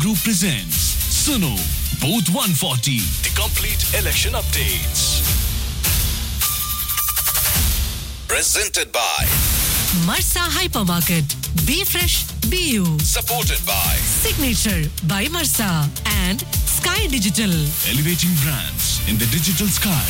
Group presents Suno Booth 140, the complete election updates. Presented by, Marsa Hypermarket. Be fresh, be you. supported by Signature by Marsa and Sky Digital. Elevating Brands in the Digital Sky.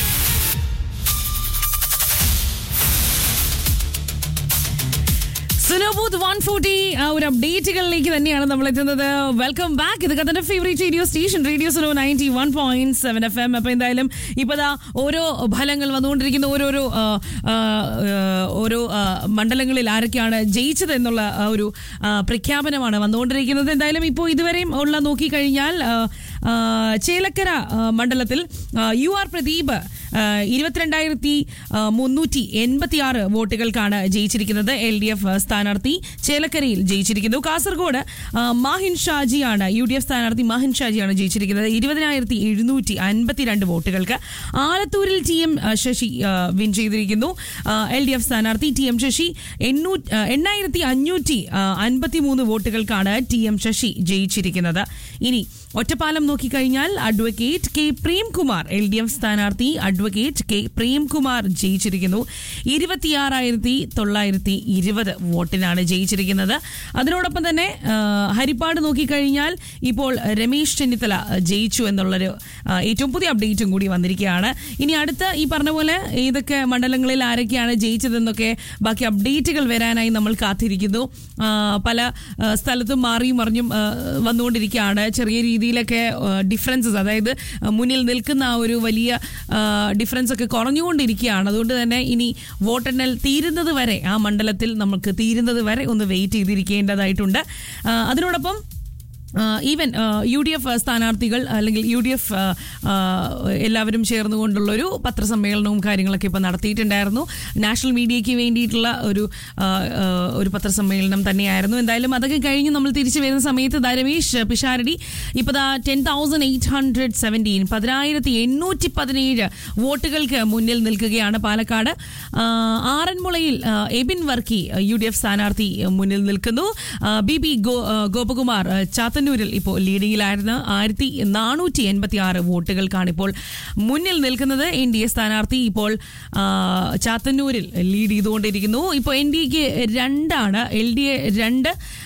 സുനോബൂത്ത് one forty ആ ഒരു അപ്ഡേറ്റുകളിലേക്ക് തന്നെയാണ് നമ്മൾ എത്തുന്നത് welcome back ഇത് കഥന്റെ favourite radio station radio Suno ninety one point seven F M അപ്പൊ എന്തായാലും ഇപ്പൊ ദാ ഓരോ ഫലങ്ങൾ വന്നുകൊണ്ടിരിക്കുന്ന ഓരോരോ ആ, ആ, ആ, ഓരോ ആ, മണ്ഡലങ്ങളിൽ ആരൊക്കെയാണ് ജയിച്ചത് എന്നുള്ള ആ ഒരു ആ, പ്രഖ്യാപനമാണ് വന്നുകൊണ്ടിരിക്കുന്നത് എന്തായാലും ഇപ്പോൾ ഇതുവരെയും ഉള്ള നോക്കിക്കഴിഞ്ഞാൽ ആ, ആ, ചേലക്കര ആ, മണ്ഡലത്തിൽ ആ, യു ആർ പ്രദീപ് ആ, ഇരുപത്തിരണ്ടായിരത്തി ആ, മുന്നൂറ്റി എൺപത്തി ആറ് വോട്ടുകൾക്കാണ് ജയിച്ചിരിക്കുന്നത് എൽ ഡി എഫ് സ്ഥാനാർത്ഥി ചേലക്കരയിൽ ജയിച്ചിരിക്കുന്നു കാസർഗോഡ് ആ, മാഹിൻ ഷാജിയാണ് യു ഡി എഫ് സ്ഥാനാർത്ഥി മാഹിൻ ഷാജിയാണ് ജയിച്ചിരിക്കുന്നത് ഇരുപതിനായിരത്തി എഴുന്നൂറ്റി അൻപത്തിരണ്ട് വോട്ടുകൾക്ക് ആലത്തൂരിൽ ടി എം ആ, ശശി ആ, വിൻ ചെയ്തിരിക്കുന്നു എൽ ഡി എഫ് സ്ഥാനാർത്ഥി ടി എം ശശി എണ്ണൂ- ആ, എണ്ണായിരത്തി അഞ്ഞൂറ്റി അൻപത്തി മൂന്ന് വോട്ടുകൾക്കാണ് ടി എം ശശി ജയിച്ചിരിക്കുന്നത് ഇനി ഒറ്റപ്പാലം നോക്കിക്കഴിഞ്ഞാൽ advocate K Premkumar L D F സ്ഥാനാർത്ഥി അഡ്വക്കേറ്റ് കെ പ്രേംകുമാർ ജയിച്ചിരിക്കുന്നു ഇരുപത്തിയാറായിരത്തി തൊള്ളായിരത്തി ഇരുപത് വോട്ടിനാണ് ജയിച്ചിരിക്കുന്നത് അതിനോടൊപ്പം തന്നെ ആ, ഹരിപ്പാട് നോക്കിക്കഴിഞ്ഞാൽ ഇപ്പോൾ രമേശ് ചെന്നിത്തല ജയിച്ചു എന്നുള്ളൊരു ആ, ഏറ്റവും പുതിയ അപ്ഡേറ്റും കൂടി വന്നിരിക്കുകയാണ് ഇനി അടുത്ത ഈ പറഞ്ഞ പോലെ ഏതൊക്കെ മണ്ഡലങ്ങളിൽ ആരൊക്കെയാണ് ജയിച്ചതെന്നൊക്കെ ബാക്കി അപ്ഡേറ്റുകൾ വരാനായി നമ്മൾ കാത്തിരിക്കുന്നു ആ, പല ആ, സ്ഥലത്തും മാറിയും മറിഞ്ഞും ആ, വന്നുകൊണ്ടിരിക്കുകയാണ് ചെറിയ രീതിയിലൊക്കെ ഡിഫറൻസസ് അതായത് ആ, മുന്നിൽ നിൽക്കുന്ന ആ ഒരു വലിയ ഡിഫറൻസ് ഒക്കെ കുറഞ്ഞുകൊണ്ടിരിക്കുകയാണ് അതുകൊണ്ട് തന്നെ ഇനി വോട്ടെണ്ണൽ തീരുന്നത് വരെ ആ മണ്ഡലത്തിൽ നമുക്ക് തീരുന്നത് വരെ ഒന്ന് വെയിറ്റ് ചെയ്തിരിക്കേണ്ടതായിട്ടുണ്ട് ആ, അതിനോടൊപ്പം ഈവൻ യു ഡി എഫ് സ്ഥാനാർത്ഥികൾ അല്ലെങ്കിൽ യു ഡി എഫ് എല്ലാവരും ചേർന്നുകൊണ്ടുള്ളൊരു പത്രസമ്മേളനവും കാര്യങ്ങളൊക്കെ ഇപ്പോൾ നടത്തിയിട്ടുണ്ടായിരുന്നു നാഷണൽ മീഡിയയ്ക്ക് വേണ്ടിയിട്ടുള്ള ഒരു ആ, ആ, ഒരു പത്രസമ്മേളനം തന്നെയായിരുന്നു എന്തായാലും അതൊക്കെ കഴിഞ്ഞ് നമ്മൾ തിരിച്ചു വരുന്ന സമയത്ത് ദാ രമേശ് പിഷാരടി ഇപ്പോൾ ദാ ten thousand eight hundred seventeen പതിനായിരത്തി എണ്ണൂറ്റി പതിനേഴ് വോട്ടുകൾക്ക് മുന്നിൽ നിൽക്കുകയാണ് പാലക്കാട് ആ, ആറന്മുളയിൽ ആ, Ebin Varkey U D F സ്ഥാനാർത്ഥി മുന്നിൽ നിൽക്കുന്നു ആ, ബി ബി ഗോ ആ, ഗോപകുമാർ ആ, ചാത്തന്നൂരിൽ ഇപ്പോൾ ലീഡിങ്ങിലായിരുന്നു ആയിരത്തി നാനൂറ്റി എൺപത്തി ആറ് വോട്ടുകൾക്കാണ് ഇപ്പോൾ മുന്നിൽ നിൽക്കുന്നത് എൻ ഡി എ സ്ഥാനാർത്ഥി ഇപ്പോൾ ആ, ചാത്തന്നൂരിൽ ലീഡ് ചെയ്തുകൊണ്ടിരിക്കുന്നു ഇപ്പോൾ എൻ ഡി എക്ക് രണ്ടാണ് എൽ ഡി എ രണ്ട്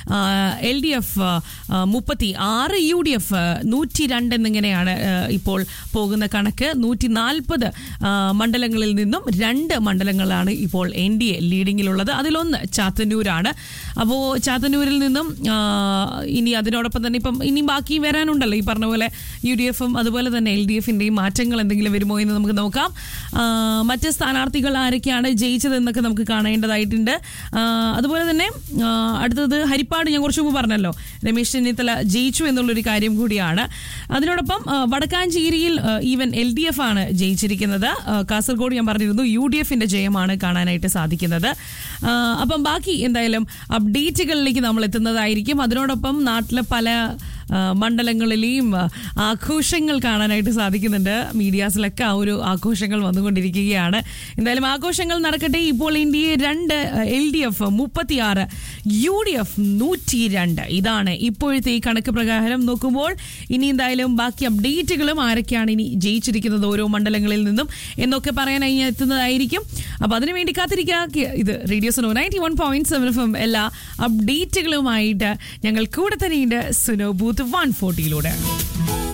എൽ ഡി എഫ് മുപ്പത്തി ആറ് യു ഡി എഫ് നൂറ്റി രണ്ട് എന്നിങ്ങനെയാണ് ആ, ഇപ്പോൾ പോകുന്ന കണക്ക് നൂറ്റി നാൽപ്പത് മണ്ഡലങ്ങളിൽ നിന്നും രണ്ട് മണ്ഡലങ്ങളാണ് ഇപ്പോൾ എൻ ഡി എ ലീഡിങ്ങിലുള്ളത് അതിലൊന്ന് ചാത്തന്നൂരാണ് അപ്പോൾ ചാത്തന്നൂരിൽ നിന്നും ആ, ഇനി അതിനോടൊപ്പം തന്നെ ഇപ്പം ഇനി ബാക്കി വരാനുണ്ടല്ലോ ഈ പറഞ്ഞ പോലെ യു ഡി എഫും അതുപോലെ തന്നെ എൽ ഡി എഫിൻ്റെയും മാറ്റങ്ങൾ എന്തെങ്കിലും വരുമോ എന്ന് നമുക്ക് നോക്കാം ആ, മറ്റ് സ്ഥാനാർത്ഥികൾ ആരൊക്കെയാണ് ജയിച്ചതെന്നൊക്കെ നമുക്ക് കാണേണ്ടതായിട്ടുണ്ട് ആ, അതുപോലെ തന്നെ ആ, അടുത്തത് ഹരിപ്പാട് ഞാൻ കുറച്ച് മുമ്പ് പറഞ്ഞല്ലോ രമേശ് ചെന്നിത്തല ജയിച്ചു എന്നുള്ളൊരു കാര്യം കൂടിയാണ് അതിനോടൊപ്പം ആ, വടക്കാഞ്ചേരിയിൽ ആ, ഈവൻ എൽ ഡി എഫ് ആണ് ജയിച്ചിരിക്കുന്നത് ആ, കാസർഗോഡ് ഞാൻ പറഞ്ഞിരുന്നു യു ഡി എഫിന്റെ ജയമാണ് കാണാനായിട്ട് സാധിക്കുന്നത് ആ, അപ്പം ബാക്കി എന്തായാലും അപ്ഡേറ്റുകളിലേക്ക് നമ്മൾ എത്തുന്നതായിരിക്കും അതിനോടൊപ്പം നാട്ടിലെ പല ആ, മണ്ഡലങ്ങളിലെയും ആ, ആഘോഷങ്ങൾ കാണാനായിട്ട് സാധിക്കുന്നുണ്ട് മീഡിയാസിലൊക്കെ ആ ഒരു ആഘോഷങ്ങൾ വന്നുകൊണ്ടിരിക്കുകയാണ് എന്തായാലും ആഘോഷങ്ങൾ നടക്കട്ടെ ഇപ്പോൾ ഇന്ത്യയെ രണ്ട് എൽ ഡി എഫ് മുപ്പത്തിയാറ് യു ഡി എഫ് നൂറ്റി രണ്ട് ഇതാണ് ഇപ്പോഴത്തെ ഈ കണക്ക് പ്രകാരം നോക്കുമ്പോൾ ഇനി എന്തായാലും ബാക്കി അപ്ഡേറ്റുകളും ആരൊക്കെയാണ് ഇനി ജയിച്ചിരിക്കുന്നത് ഓരോ മണ്ഡലങ്ങളിൽ നിന്നും എന്നൊക്കെ പറയാനായി ഞാൻ എത്തുന്നതായിരിക്കും അപ്പൊ അതിനുവേണ്ടി കാത്തിരിക്കുക ഇത് radio Suno ninety one point seven F M എല്ലാ അപ്ഡേറ്റുകളുമായിട്ട് ഞങ്ങൾ കൂടെ തന്നെയുണ്ട് സുനോ ബൂത്ത് വൺ ഫോർട്ടിയിലൂടെ